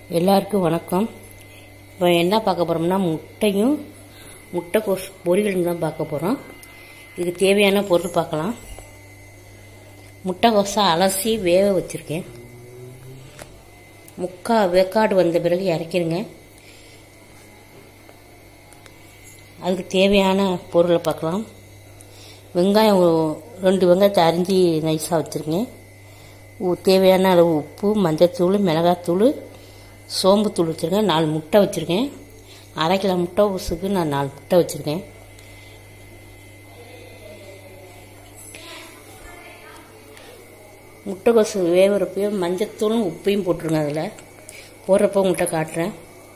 எல்லாருக்கும் வணக்கம் இப்போ என்ன பார்க்க போகிறோம்னா முட்டையும் முட்டைக்கோஸ் பொரியலும் தான் பார்க்க போகிறோம் இதுக்கு தேவையான பொருள் பார்க்கலாம் முட்டைக்கோஸை அலசி வேக வச்சுருக்கேன் முக்கா வேக்காடு வந்த பிறகு இறக்கிருங்க அதுக்கு தேவையான பொருளை பார்க்கலாம் வெங்காயம் ஒரு- ரெண்டு வெங்காயத்தை அரிஞ்சு நைஸாக வச்சுருக்கேன் உ- தேவையான அளவு உப்பு மஞ்சத்தூள் மிளகாத்தூள் சோம்புத்தூள் வச்சுருக்கேன் நாலு முட்டை வச்சுருக்கேன் அரை கிலோ முட்டை ஊசுக்கு நான் நாலு முட்டை வச்சுருக்கேன் முட்டைக்கோசு வேவுறப்பையும் மஞ்சத்தூளும் உப்பையும் போட்டுருங்க அதில் போடுறப்போ உங்கள்கிட்ட காட்டுறேன்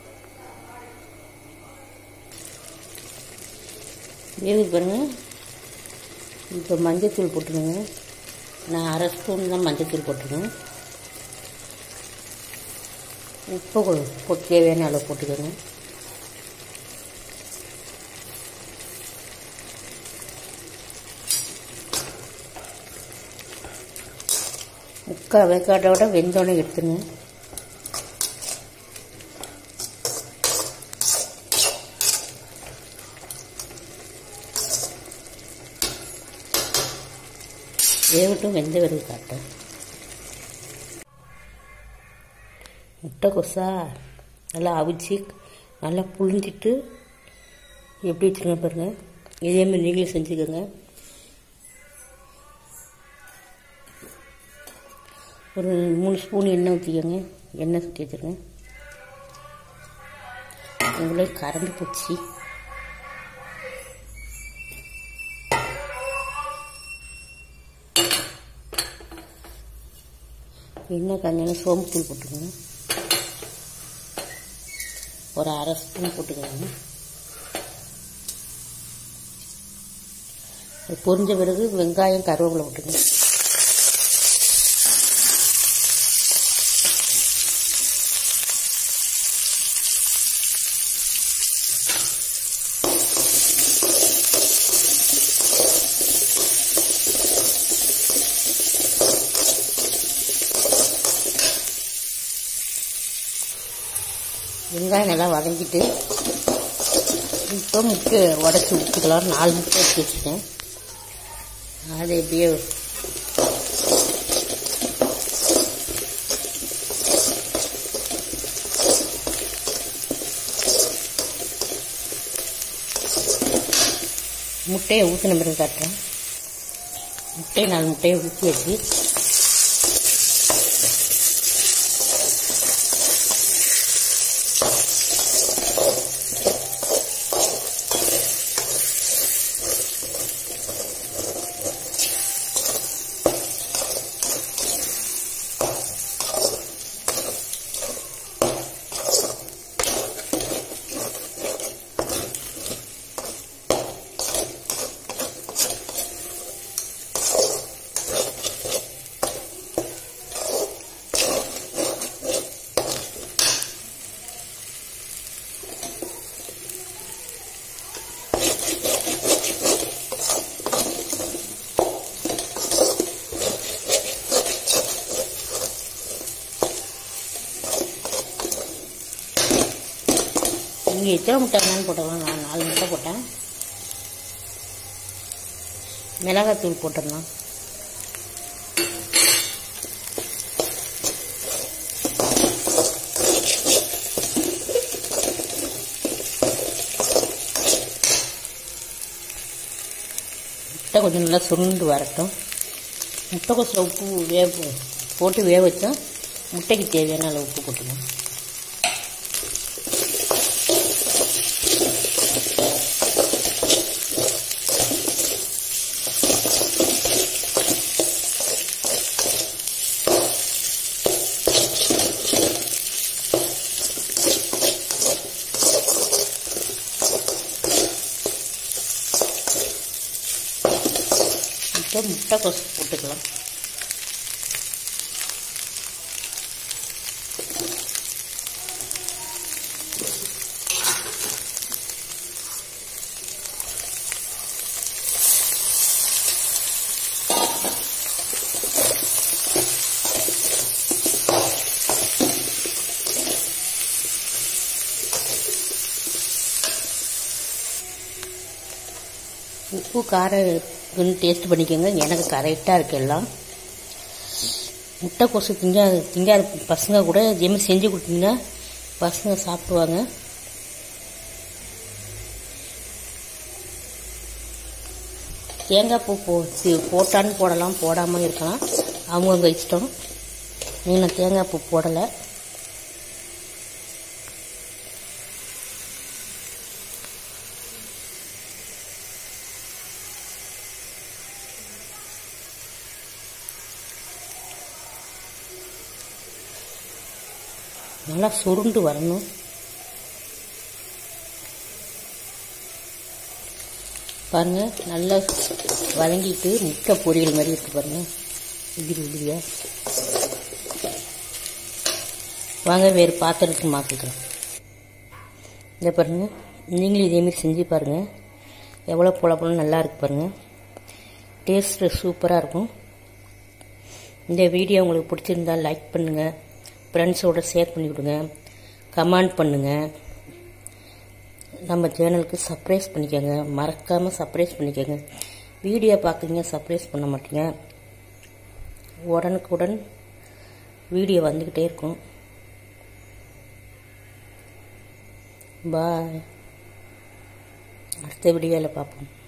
வேவு பாருங்க இப்போ மஞ்சத்தூள் போட்டுருங்க நான் அரை ஸ்பூன் தான் மஞ்சத்தூள் போட்டிருக்கேன் உப்பு கொ- போட்டு தேவையான அளவு போட்டுக்கோங்க முக்கால் வேக்காட்டோட வெந்தோடனே எடுத்துங்க வேகட்டும் வெந்த பிறகு காட்டேன் முட்டைக்கோசா நல்லா அவிச்சு நல்லா புழிஞ்சிட்டு எப்படி வச்சுருங்க பாருங்கள் இதேமாதிரி நீங்களும் செஞ்சுக்கோங்க ஒரு மூணு ஸ்பூன் எண்ணெய் ஊற்றிக்கோங்க எண்ணெய் சுற்றி வச்சுருங்க உங்களே கரண்டு போச்சு எண்ணெய் காஞ்சாலும் சோம்பு தூள் போட்டுக்கோங்க ஒரு அரை ஸ்பூன் போட்டுக்கோங்க அது பொரிஞ்ச பிறகு வெங்காயம் கருவேப்பிலை போட்டுக்கோங்க வெங்காயம் நல்லா வதங்கிட்டு இப்போ முட்டை உடச்சி ஊற்றிக்கலாம் நாலு முட்டை எடுத்து வச்சுருக்கேன் அதை எப்படியே முட்டையை ஊற்றின பிறகு காட்டுறேன் முட்டையை நாலு முட்டையை ஊற்றி வச்சு நீங்கள் எத்தனை முட்டை வேணாலும் போட்டுக்கலாம் நான் நாலு முட்டை போட்டேன் மிளகாத்தூள் போட்டுடலாம் முட்டை கொஞ்சம் நல்லா சுருண்டு வரட்டும் முட்டை கொஞ்சம் உப்பு வேக போட்டு வேக வச்சா முட்டைக்கு தேவையான அளவு உப்பு போட்டுக்கணும் இப்போ முட்டை கொசு போட்டுக்கலாம் உப்பு காரம் டேஸ்ட் பண்ணிக்கோங்க எனக்கு கரெக்டாக இருக்கு எல்லாம் முட்டை கொசு திங்கா திங்காத பசங்க கூட இதேமாதிரி செஞ்சு கொடுத்தீங்கன்னா பசங்க சாப்பிடுவாங்க தேங்காய் பூ போ சி- போட்டான்னு போடலாம் போடாமல் இருக்கலாம் அவங்கவுங்க இஷ்டம் நீ நான் தேங்காய் பூ போடலை நல்லா சுருண்டு வரணும் பாருங்க நல்லா வதங்கிட்டு முட்டை பொரியல் மாதிரி இருக்கு பாருங்க உதிரி உதிரியா வாங்க வேறு பாத்திரத்துக்கு மாற்றிக்கலாம் இதை பாருங்க நீங்களும் இதேமாரி செஞ்சு பாருங்க எவ்வளோ பொல பொல நல்லா இருக்கு பாருங்க டேஸ்ட்டு சூப்பராக இருக்கும் இந்த வீடியோ உங்களுக்கு பிடிச்சிருந்தா லைக் பண்ணுங்கள் ஃப்ரெண்ட்ஸோட ஷேர் பண்ணி விடுங்க கமெண்ட் பண்ணுங்கள் நம்ம சேனலுக்கு சப்ரைஸ் பண்ணிக்கோங்க மறக்காமல் சப்ரைஸ் பண்ணிக்கோங்க வீடியோ பார்க்குறீங்க சப்ரைஸ் பண்ண மாட்டீங்க உடனுக்குடன் வீடியோ வந்துக்கிட்டே இருக்கும் பாய் அடுத்த வீடியோவில் பார்ப்போம்